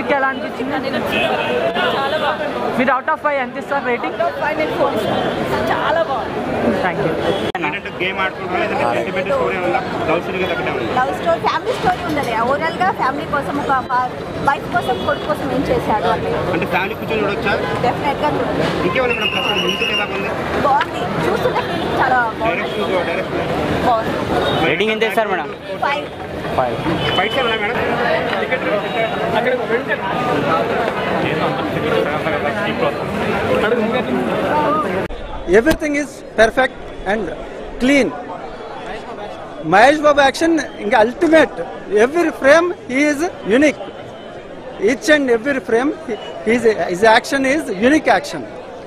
మీకు ఎలా అనిపించింది చాలా బాగుంది మీరు అవుట్ ఆఫ్ ఫైవ్ ఎంత ఇస్తారు రేటింగ్ ఫైనల్ ఫోర్ చాలా బాగుంది థ్యాంక్ యూ ఏంటంటే గేమ్ ఆడుకుంటున్నా లేదంటే సెంటిమెంట్ స్టోరీ ఉందా లవ్ స్టోరీగా తగ్గడం ఉంది లవ్ స్టోరీ ఫ్యామిలీ స్టోరీ ఉండదు ఓవరాల్ గా ఫ్యామిలీ కోసం ఒక వైఫ్ కోసం కొడుకు కోసం ఏం చేశాడు అని అంటే ఫ్యామిలీ కూర్చొని చూడొచ్చా డెఫినెట్ గా చూడండి ఇంకేమైనా మేడం ప్లస్ మ్యూజిక్ ఎలా ఉంది బాగుంది చూస్తుంటే ఫీలింగ్ చాలా బాగుంది డైరెక్షన్ డైరెక్షన్ బాగుంది రేటింగ్ ఎంత ఇస్తారు మేడం ఫైవ్ ఫైట్స్ ఏమన్నా madam everything is perfect and clean Mahesh Babu action ఇంకా ultimate every frame is unique each and every frame is his action is unique action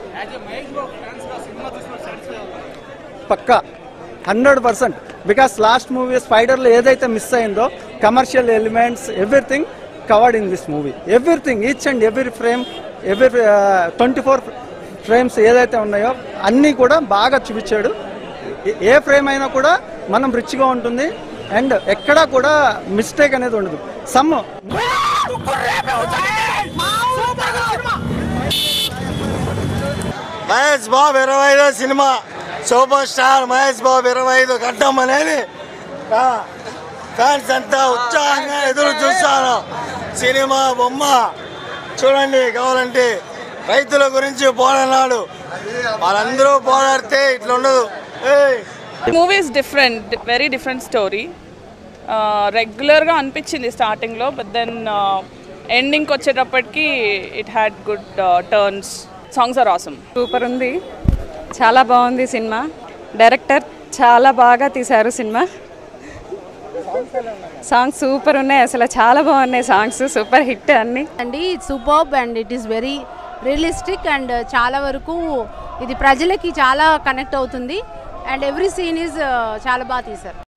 పక్కా hundred percent because last movie స్పైడర్లో ఏదైతే miss అయిందో commercial elements everything covered in this movie everything each and every frame every twenty four frames ఏదైతే ఉన్నాయో అన్నీ కూడా బాగా చూపించాడు ఏ- ఏ ఫ్రేమ్ అయినా కూడా మనం రిచ్గా ఉంటుంది అండ్ ఎక్కడా కూడా మిస్టేక్ అనేది ఉండదు సమ్ మహేష్ బాబు ఇరవై ఐదో సినిమా సూపర్ స్టార్ మహేష్ బాబు ఇరవై ఐదు గడ్డం అనేది ఆ, ఫ్యాన్స్ అంతా ఉత్సాహంగా ఎదురు చూస్తారు సినిమా బొమ్మ చూడండి కావాలంటే రైతుల గురించి పోరాడు వాళ్ళందరూ పోరాడితే ఇట్లా ఉండదు ఏయ్ movie is different very different story రెగ్యులర్గా అనిపించింది స్టార్టింగ్లో బట్ దెన్ ఎండింగ్కి వచ్చేటప్పటికి it had good turns songs are awesome super ఉంది చాలా బాగుంది సినిమా డైరెక్టర్ చాలా బాగా తీశారు సినిమా సాంగ్స్ సూపర్ ఉన్నాయి అసలు చాలా బాగున్నాయి సాంగ్స్ సూపర్ హిట్ అన్ని అండి superb and it is very realistic and చాలా వరకు ఇది ప్రజలకి చాలా కనెక్ట్ అవుతుంది అండ్ ఎవ్రీ సీన్ ఈజ్ చాలా బాగా తీశారు